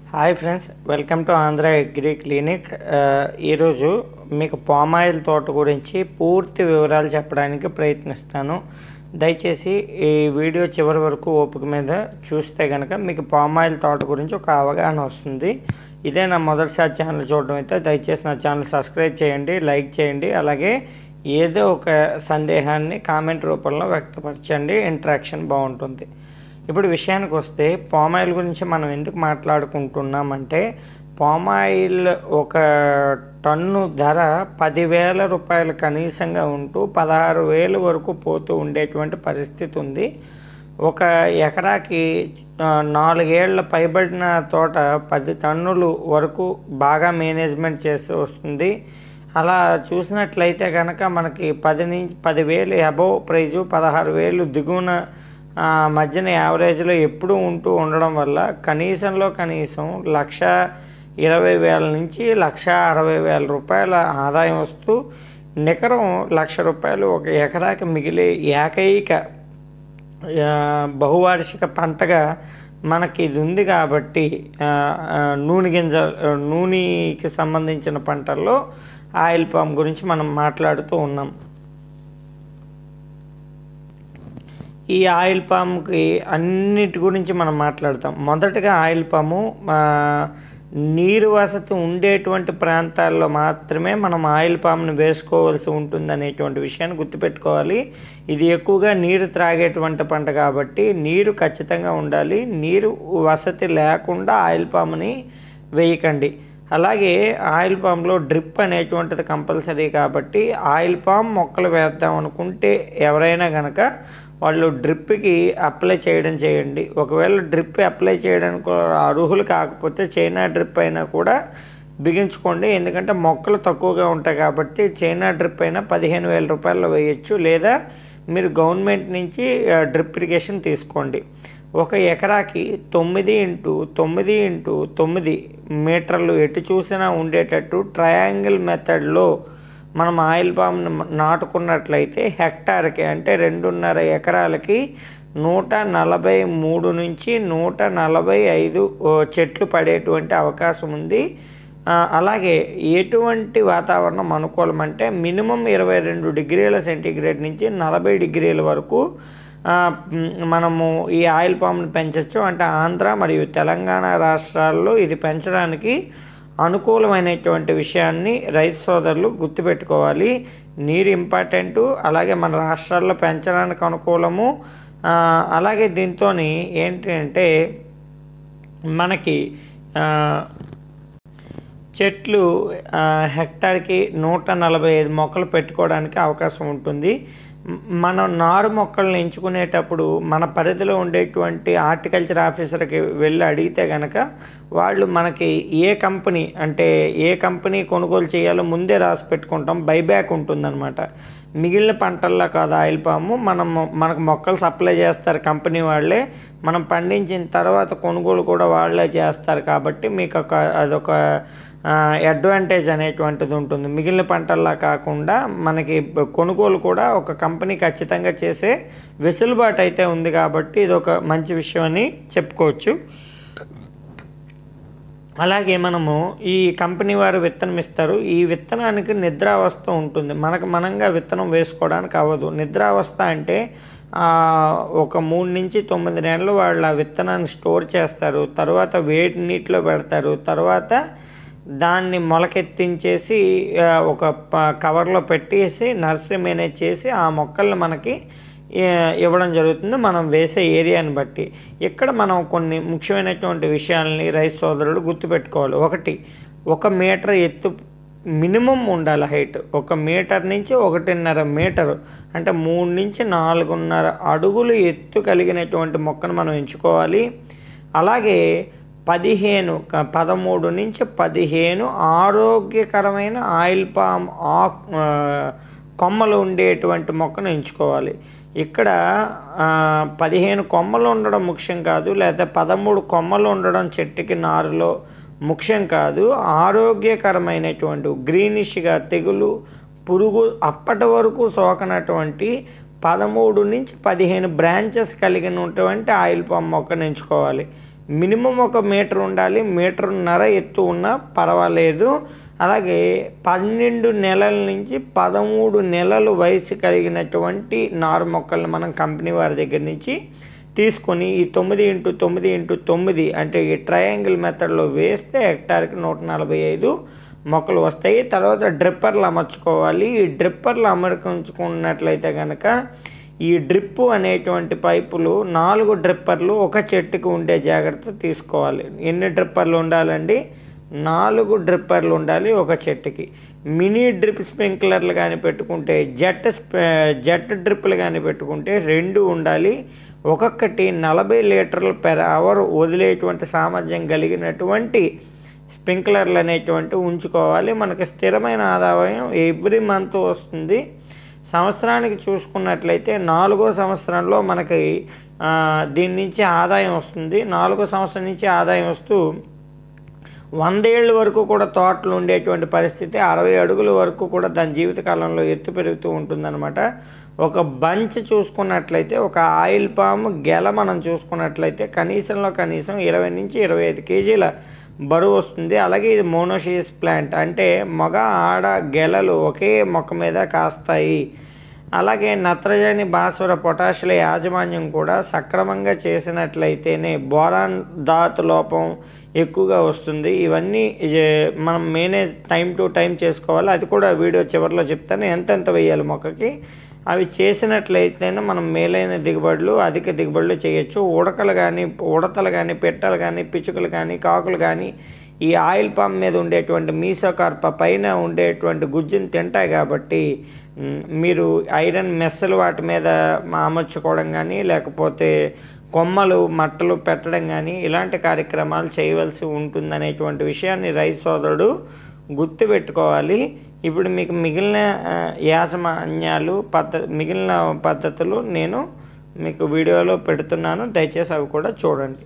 hi friends welcome to Andhra agri clinic ఆ, ఈరోజు మీకు పామాయిల్ తోట గురించి పూర్తి వివరాలు చెప్పడానికి ప్రయత్నిస్తాను దయచేసి ఈ వీడియో చివరి వరకు ఓపిక మీద చూస్తే కనుక మీకు పామాయిల్ తోట గురించి ఒక అవగాహన వస్తుంది ఇదే నా మొదటిసారి ఛానల్ చూడడం అయితే దయచేసి నా ఛానల్ సబ్స్క్రైబ్ చేయండి లైక్ చేయండి అలాగే ఏదో ఒక సందేహాన్ని కామెంట్ రూపంలో వ్యక్తపరచండి ఇంటరాక్షన్ బాగుంటుంది ఇప్పుడు విషయానికి వస్తే పామాయిల్ గురించి మనం ఎందుకు మాట్లాడుకుంటున్నామంటే పామాయిల్ ఒక టన్ను ధర పదివేల రూపాయలు కనీసంగా ఉంటూ పదహారు వేలు వరకు పోతూ ఉండేటువంటి పరిస్థితి ఉంది ఒక ఎకరాకి ఆ, నాలుగేళ్ల పైబడిన తోట పది టన్నులు వరకు బాగా మేనేజ్మెంట్ చేస్తూ వస్తుంది అలా చూసినట్లయితే కనుక మనకి పది నుంచి పదివేలు అబోవ్ ప్రైజు పదహారు వేలు దిగువన ఆ, మధ్యన యావరేజ్లో ఎప్పుడూ ఉంటూ ఉండడం వల్ల కనీసంలో కనీసం లక్ష ఇరవై వేల నుంచి లక్ష అరవై వేల రూపాయల ఆదాయం వస్తూ నికరం లక్ష రూపాయలు ఒక ఎకరాకి మిగిలే ఏకైక ఆ, బహువార్షిక పంటగా మనకి ఇది ఉంది కాబట్టి ఆ, ఆ, నూనె గింజ ఆ, నూనెకి సంబంధించిన పంటల్లో ఆయిల్ పామ్ గురించి మనం మాట్లాడుతూ ఉన్నాం ఈ ఆయిల్ పామ్కి అన్నిటి గురించి మనం మాట్లాడతాం మొదటగా ఆయిల్ పాము ఆ, నీరు వసతి ఉండేటువంటి ప్రాంతాల్లో మాత్రమే మనం ఆయిల్ పామ్ను వేసుకోవాల్సి ఉంటుంది అనేటువంటి విషయాన్ని గుర్తుపెట్టుకోవాలి ఇది ఎక్కువగా నీరు త్రాగేటువంటి పంట కాబట్టి నీరు ఖచ్చితంగా ఉండాలి నీరు వసతి లేకుండా ఆయిల్ పామ్ని వేయకండి అలాగే ఆయిల్ పామ్లో డ్రిప్ అనేటువంటిది కంపల్సరీ కాబట్టి ఆయిల్ పామ్ మొక్కలు వేద్దాం అనుకుంటే ఎవరైనా కనుక వాళ్ళు డ్రిప్కి అప్లై చేయడం చేయండి ఒకవేళ డ్రిప్ అప్లై చేయడానికి అర్హులు కాకపోతే చైనా డ్రిప్ అయినా కూడా బిగించుకోండి ఎందుకంటే మొక్కలు తక్కువగా ఉంటాయి కాబట్టి చైనా డ్రిప్ అయినా పదిహేను వేల రూపాయలు వేయచ్చు లేదా మీరు గవర్నమెంట్ నుంచి ఆ, డ్రిప్ ఇరిగేషన్ తీసుకోండి ఒక ఎకరాకి తొమ్మిది ఇంటూ తొమ్మిది ఇంటూ తొమ్మిది మీటర్లు ఎటు చూసినా ఉండేటట్టు ట్రయాంగిల్ మెథడ్లో మనం ఆయిల్ పామ్ నాటుకున్నట్లయితే హెక్టార్కి అంటే రెండున్నర ఎకరాలకి నూట నలభై మూడు నుంచి నూట నలభై ఐదు ఓ, చెట్లు పడేటువంటి అవకాశం ఉంది ఆ, అలాగే ఎటువంటి వాతావరణం అనుకూలం అంటే మినిమం ఇరవై రెండు డిగ్రీల సెంటీగ్రేడ్ నుంచి నలభై డిగ్రీల వరకు ఆ, మ్, మనము ఈ ఆయిల్ పామ్ని పెంచవచ్చు అంటే ఆంధ్ర మరియు తెలంగాణ రాష్ట్రాల్లో ఇది పెంచడానికి అనుకూలమైనటువంటి విషయాన్ని రైతు సోదరులు గుర్తుపెట్టుకోవాలి నీరు ఇంపార్టెంటు అలాగే మన రాష్ట్రాల్లో పెంచడానికి అనుకూలము ఆ, అలాగే దీంతో ఏంటి అంటే మనకి ఆ, చెట్లు ఆ, హెక్టార్కి నూట నలభై ఐదు మొక్కలు పెట్టుకోవడానికి అవకాశం ఉంటుంది మ్, మనం నారు మొక్కలను ఎంచుకునేటప్పుడు మన పరిధిలో ఉండేటువంటి హార్టికల్చర్ ఆఫీసర్కి వెళ్ళి అడిగితే కనుక వాళ్ళు మనకి ఏ కంపెనీ అంటే ఏ కంపెనీ కొనుగోలు చేయాలో ముందే రాసి పెట్టుకుంటాం బైబ్యాక్ ఉంటుందన్నమాట మిగిలిన పంటల్లో కాదు ఆయిల్ పాము మనం మనకు మొక్కలు సప్లై చేస్తారు కంపెనీ వాళ్ళే మనం పండించిన తర్వాత కొనుగోలు కూడా వాళ్ళే చేస్తారు కాబట్టి మీకు ఒక అదొక అడ్వాంటేజ్ అనేటువంటిది ఉంటుంది మిగిలిన పంటల్లా కాకుండా మనకి బ- కొనుగోలు కూడా ఒక కంపెనీ ఖచ్చితంగా చేసే వెసులుబాటు అయితే ఉంది కాబట్టి ఇది ఒక మంచి విషయం అని చెప్పుకోవచ్చు అలాగే మనము ఈ కంపెనీ వారు విత్తనం ఇస్తారు ఈ విత్తనానికి నిద్రావస్థ ఉంటుంది మనకు మనంగా విత్తనం వేసుకోవడానికి అవ్వదు నిద్రావస్థ అంటే ఆ, ఒక మూడు నుంచి తొమ్మిది నెలలు వాళ్ళు ఆ విత్తనాన్ని స్టోర్ చేస్తారు తర్వాత వేడి నీటిలో పెడతారు తర్వాత దాన్ని మొలకెత్తించేసి ఆ, ఒక ప- కవర్లో పెట్టేసి నర్సరీ మేనేజ్ చేసి ఆ మొక్కల్ని మనకి ఆ, ఇవ్వడం జరుగుతుంది మనం వేసే ఏరియాని బట్టి ఇక్కడ మనం కొన్ని ముఖ్యమైనటువంటి విషయాల్ని రైతు సోదరులు గుర్తుపెట్టుకోవాలి ఒకటి ఒక మీటర్ ఎత్తు మినిమం ఉండాలి హైట్ ఒక మీటర్ నుంచి ఒకటిన్నర మీటరు అంటే మూడు నుంచి నాలుగున్నర అడుగులు ఎత్తు కలిగినటువంటి మొక్కను మనం ఎంచుకోవాలి అలాగే పదిహేను క- పదమూడు నుంచి పదిహేను ఆరోగ్యకరమైన ఆయిల్ పామ్ ఆక్ ఆ, కొమ్మలు ఉండేటువంటి మొక్కను ఎంచుకోవాలి ఇక్కడ ఆ, పదిహేను కొమ్మలు ఉండడం ముఖ్యం కాదు లేదా పదమూడు కొమ్మలు ఉండడం చెట్టుకి నారులో ముఖ్యం కాదు ఆరోగ్యకరమైనటువంటి గ్రీనిష్గా తెగులు పురుగు అప్పటి వరకు సోకనటువంటి పదమూడు నుంచి పదిహేను బ్రాంచెస్ కలిగినటువంటి ఆయిల్ పామ్ మొక్కను ఎంచుకోవాలి మినిమం ఒక మీటర్ ఉండాలి మీటర్న్నర ఎత్తు ఉన్నా పర్వాలేదు అలాగే పన్నెండు నెలల నుంచి పదమూడు నెలలు వయసు కలిగినటువంటి నారు మొక్కలను మనం కంపెనీ వారి దగ్గర నుంచి తీసుకొని ఈ తొమ్మిది ఇంటూ తొమ్మిది ఇంటూ తొమ్మిది అంటే ఈ ట్రయాంగిల్ మెథడ్లో వేస్తే హెక్టార్కి నూట నలభై ఐదు మొక్కలు వస్తాయి తర్వాత డ్రిప్పర్లు అమర్చుకోవాలి ఈ డ్రిప్పర్లు అమర్చుకున్నట్లయితే కనుక ఈ డ్రిప్పు అనేటువంటి పైపులు నాలుగు డ్రిప్పర్లు ఒక చెట్టుకు ఉండే జాగ్రత్త తీసుకోవాలి ఎన్ని డ్రిప్పర్లు ఉండాలండి నాలుగు డ్రిప్పర్లు ఉండాలి ఒక చెట్టుకి మినీ డ్రిప్ స్ప్రింక్లర్లు కానీ పెట్టుకుంటే జెట్ జెట్ డ్రిప్పులు కానీ పెట్టుకుంటే రెండు ఉండాలి ఒక్కొక్కటి నలభై లీటర్లు పెర్ అవర్ వదిలేటువంటి సామర్థ్యం కలిగినటువంటి స్ప్రింక్లర్లు అనేటువంటి ఉంచుకోవాలి మనకి స్థిరమైన ఆదాయం ఎవ్రీ మంత్ వస్తుంది సంవత్సరానికి చూసుకున్నట్లయితే నాలుగో సంవత్సరంలో మనకి దీని నుంచి ఆదాయం వస్తుంది నాలుగో సంవత్సరం నుంచి ఆదాయం వస్తూ వందేళ్ళ వరకు కూడా తోటలు ఉండేటువంటి పరిస్థితి అరవై అడుగుల వరకు కూడా దాని జీవితకాలంలో ఎత్తు పెరుగుతూ ఉంటుందన్నమాట ఒక బంచ్ చూసుకున్నట్లయితే ఒక ఆయిల్ పామ్ గెల మనం చూసుకున్నట్లయితే కనీసంలో కనీసం ఇరవై నుంచి ఇరవై ఐదు కేజీల బరువు వస్తుంది అలాగే ఇది మోనోషియస్ ప్లాంట్ అంటే మగ ఆడ గెలలు ఒకే మొక్క మీద కాస్తాయి అలాగే నత్రజని భాస్వర పొటాషియల యాజమాన్యం కూడా సక్రమంగా చేసినట్లయితేనే బోరాన్ ధాతు లోపం ఎక్కువగా వస్తుంది ఇవన్నీ మనం మేనేజ్ టైం టు టైం చేసుకోవాలి అది కూడా వీడియో చివరిలో చెప్తాను ఎంతెంత వేయాలి మొక్కకి అవి చేసినట్లయితేనే మనం మేలైన దిగుబడులు అధిక దిగుబడులు చేయొచ్చు ఉడకలు కానీ ఉడతలు కానీ పెట్టలు కానీ పిచ్చుకలు కానీ కాకులు కానీ ఈ ఆయిల్ పామ్ మీద ఉండేటువంటి మీసోకార్ప పైన ఉండేటువంటి గుజ్జుని తింటాయి కాబట్టి మీరు ఐరన్ మెస్సలు వాటి మీద అమర్చుకోవడం కానీ లేకపోతే కొమ్మలు మట్టలు పెట్టడం కానీ ఇలాంటి కార్యక్రమాలు చేయవలసి ఉంటుందనేటువంటి విషయాన్ని రైతు సోదరుడు గుర్తుపెట్టుకోవాలి ఇప్పుడు మీకు మిగిలిన యాజమాన్యాలు పద్ధ మిగిలిన పద్ధతులు నేను మీకు వీడియోలో పెడుతున్నాను దయచేసి అవి కూడా చూడండి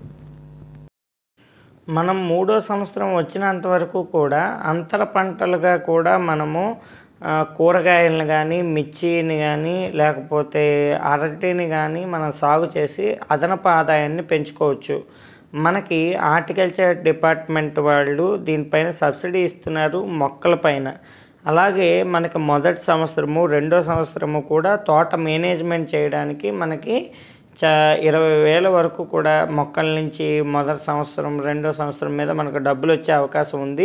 మనం మూడో సంవత్సరం వచ్చినంత వరకు కూడా అంతర పంటలుగా కూడా మనము కూరగాయలను కానీ మిర్చిని కానీ లేకపోతే అరటిని కానీ మనం సాగు చేసి అదనపు ఆదాయాన్ని పెంచుకోవచ్చు మనకి హార్టికల్చర్ డిపార్ట్మెంట్ వాళ్ళు దీనిపైన సబ్సిడీ ఇస్తున్నారు మొక్కల పైన అలాగే మనకి మొదటి సంవత్సరము రెండో సంవత్సరము కూడా తోట మేనేజ్మెంట్ చేయడానికి మనకి చ ఇరవై వేల వరకు కూడా మొక్కల నుంచి మొదటి సంవత్సరం రెండో సంవత్సరం మీద మనకు డబ్బులు వచ్చే అవకాశం ఉంది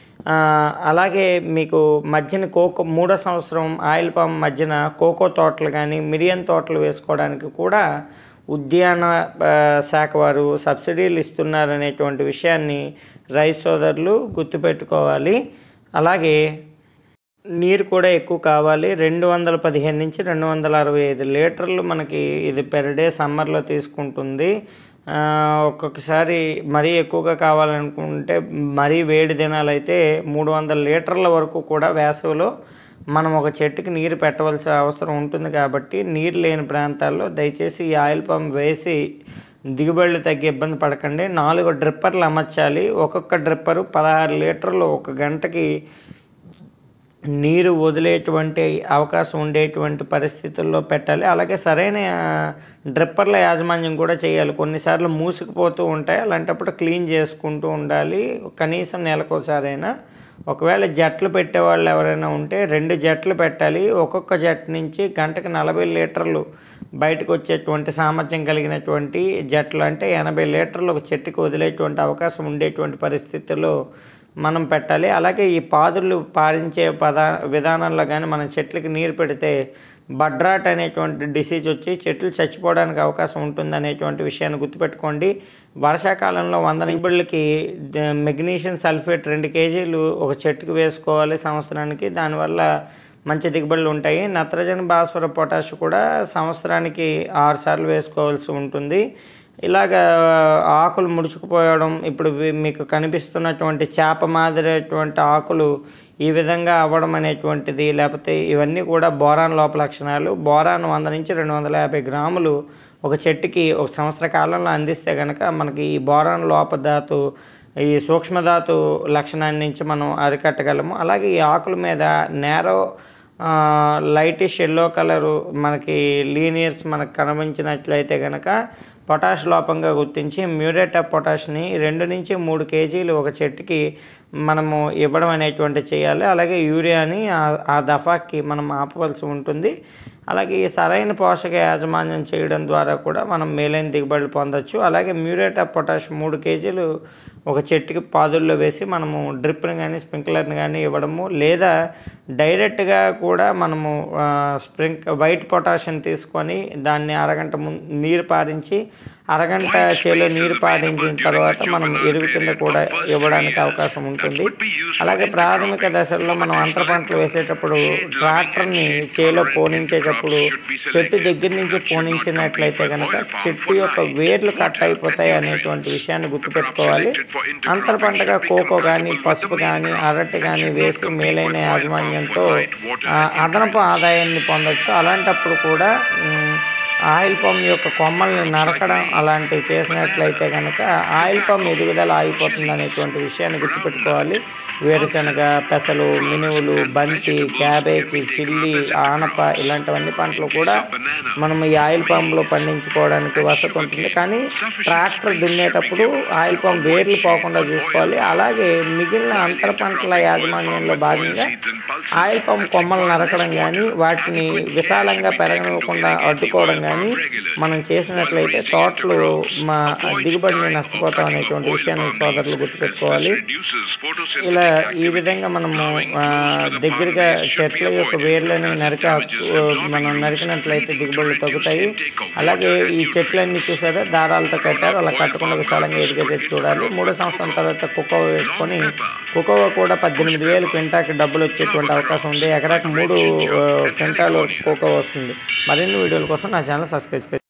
అలాగే మీకు మధ్యన కోకో మూడో సంవత్సరం ఆయిల్ పామ్ మధ్యన కోకో తోటలు కానీ మిరియన్ తోటలు వేసుకోవడానికి కూడా ఉద్యాన శాఖ వారు సబ్సిడీలు ఇస్తున్నారనేటువంటి విషయాన్ని రైతు సోదరులు గుర్తుపెట్టుకోవాలి అలాగే నీరు కూడా ఎక్కువ కావాలి రెండు వందల పదిహేను నుంచి రెండు వందల అరవై ఐదు లీటర్లు మనకి ఇది పెర్ డే సమ్మర్లో తీసుకుంటుంది ఒక్కొక్కసారి మరీ ఎక్కువగా కావాలనుకుంటే మరీ వేడి దినాలైతే మూడు వందల లీటర్ల వరకు కూడా వేసవిలో మనం ఒక చెట్టుకి నీరు పెట్టవలసిన అవసరం ఉంటుంది కాబట్టి నీరు లేని ప్రాంతాల్లో దయచేసి ఈ ఆయిల్ పంప్ వేసి దిగుబడులు తగ్గి ఇబ్బంది పడకండి నాలుగు డ్రిప్పర్లు అమర్చాలి ఒక్కొక్క డ్రిప్పరు పదహారు లీటర్లు ఒక గంటకి నీరు వదిలేటువంటి అవకాశం ఉండేటువంటి పరిస్థితుల్లో పెట్టాలి అలాగే సరైన డ్రిప్పర్ల యాజమాన్యం కూడా చేయాలి కొన్నిసార్లు మూసుకుపోతూ ఉంటాయి అలాంటప్పుడు క్లీన్ చేసుకుంటూ ఉండాలి కనీసం నెలకోసారైనా ఒకవేళ జట్లు పెట్టేవాళ్ళు ఎవరైనా ఉంటే రెండు జట్లు పెట్టాలి ఒక్కొక్క జట్ నుంచి గంటకు నలభై లీటర్లు బయటకు వచ్చేటువంటి సామర్థ్యం కలిగినటువంటి జట్లు అంటే ఎనభై లీటర్లు ఒక చెట్టుకి వదిలేటువంటి అవకాశం ఉండేటువంటి పరిస్థితుల్లో మనం పెట్టాలి అలాగే ఈ పాదులు పారించే పద విధానంలో కానీ మనం చెట్లకి నీరు పెడితే బడ్రాట్ అనేటువంటి డిసీజ్ వచ్చి చెట్లు చచ్చిపోవడానికి అవకాశం ఉంటుంది అనేటువంటి విషయాన్ని గుర్తుపెట్టుకోండి వర్షాకాలంలో వంద నిబుళ్ళకి మెగ్నీషియం సల్ఫేట్ రెండు కేజీలు ఒక చెట్టుకు వేసుకోవాలి సంవత్సరానికి దానివల్ల మంచి దిగుబడులు ఉంటాయి నత్రజని భాస్వర పొటాష్ కూడా సంవత్సరానికి ఆరు సార్లు వేసుకోవాల్సి ఉంటుంది ఇలాగ ఆకులు ముడుచుకుపోవడం ఇప్పుడు మీకు కనిపిస్తున్నటువంటి చేప మాదిరిటువంటి ఆకులు ఈ విధంగా అవ్వడం అనేటువంటిది లేకపోతే ఇవన్నీ కూడా బోరాన్ లోప లక్షణాలు బోరాన్ వంద నుంచి రెండు వందల యాభై గ్రాములు ఒక చెట్టుకి ఒక సంవత్సర కాలంలో అందిస్తే కనుక మనకి ఈ బోరాన్ లోపధాతు ఈ సూక్ష్మధాతు లక్షణాన్ని నుంచి మనం అరికట్టగలము అలాగే ఈ ఆకుల మీద నేరో లైటిష్ ఎల్లో కలరు మనకి లీనియర్స్ మనకు కనిపించినట్లయితే కనుక పొటాష్ లోపంగా గుర్తించి మ్యూరేట్ ఆఫ్ పొటాష్ని రెండు నుంచి మూడు కేజీలు ఒక చెట్టుకి మనము ఇవ్వడం అనేటువంటి చేయాలి అలాగే యూరియాని ఆ- ఆ దఫాకి మనం ఆపవలసి ఉంటుంది అలాగే ఈ సరైన పోషక యాజమాన్యం చేయడం ద్వారా కూడా మనం మేలైన దిగుబడులు పొందొచ్చు అలాగే మ్యూరేట్ ఆఫ్ పొటాష్ మూడు కేజీలు ఒక చెట్టుకి పాదుల్లో వేసి మనము డ్రిప్ని కానీ స్ప్రింక్లర్ని కానీ ఇవ్వడము లేదా డైరెక్ట్గా కూడా మనము ఆ, స్ప్రింక్ వైట్ పొటాషియం తీసుకొని దాన్ని అరగంట ముందు నీరు పారించి అరగంట చేలో నీరు పారించిన తర్వాత మనం ఎరువు కింద కూడా ఇవ్వడానికి అవకాశం ఉంటుంది అలాగే ప్రాథమిక దశల్లో మనం అంతర పంటలు వేసేటప్పుడు ట్రాక్టర్ని చేలో పోనించేటప్పుడు చెట్టు దగ్గర నుంచి పోనించినట్లయితే కనుక చెట్టు యొక్క వేర్లు కట్ అయిపోతాయి అనేటువంటి విషయాన్ని గుర్తుపెట్టుకోవాలి అంతర పంటగా కోకో కానీ పసుపు కానీ అరటి కానీ వేసి మేలైన యాజమాన్యంతో ఆ, అదనపు ఆదాయాన్ని పొందొచ్చు అలాంటప్పుడు కూడా మ్, ఆయిల్ పంప్ యొక్క కొమ్మల్ని నరకడం అలాంటివి చేసినట్లయితే కనుక ఆయిల్ పంప్ ఎదుగుదల ఆగిపోతుంది అనేటువంటి విషయాన్ని గుర్తుపెట్టుకోవాలి వేరుశనగ పెసలు మినువులు బంతి క్యాబేజీ చిల్లి ఆనప ఇలాంటివన్నీ పంటలు కూడా మనం ఈ ఆయిల్ పంప్లో పండించుకోవడానికి వసతి ఉంటుంది కానీ ట్రాక్టర్ దున్నేటప్పుడు ఆయిల్ పంప్ వేర్లు పోకుండా చూసుకోవాలి అలాగే మిగిలిన అంతర పంటల యాజమాన్యంలో భాగంగా ఆయిల్ పంప్ కొమ్మలు నరకడం కానీ వాటిని విశాలంగా పెరగనివ్వకుండా అడ్డుకోవడం కానీ మనం చేసినట్లయితే తోటలు మా దిగుబడిని నష్టపోతాం అనేటువంటి విషయాన్ని సోదరులు గుర్తుపెట్టుకోవాలి ఇలా ఈ విధంగా మనము ఆ, దగ్గరగా చెట్ల యొక్క వేర్లని నరిక మనం నరికినట్లయితే దిగుబడులు తగ్గుతాయి అలాగే ఈ చెట్లన్నీ చూసారా దారాలతో కట్టారు అలా కట్టకుండా విశాలంగా ఎదిగే చెట్టు చూడాలి మూడో సంవత్సరం తర్వాత కుక్కవ వేసుకొని కుక్కవ కూడా పద్దెనిమిది వేలు క్వింటాకి డబ్బులు వచ్చేటువంటి అవకాశం ఉంది ఎకరాకి మూడు ఆ, క్వింటాలు కుక్కవ వస్తుంది మరిన్ని వీడియోల కోసం నా ఛానల్ సబ్స్క్రైబ్ చేసుకోండి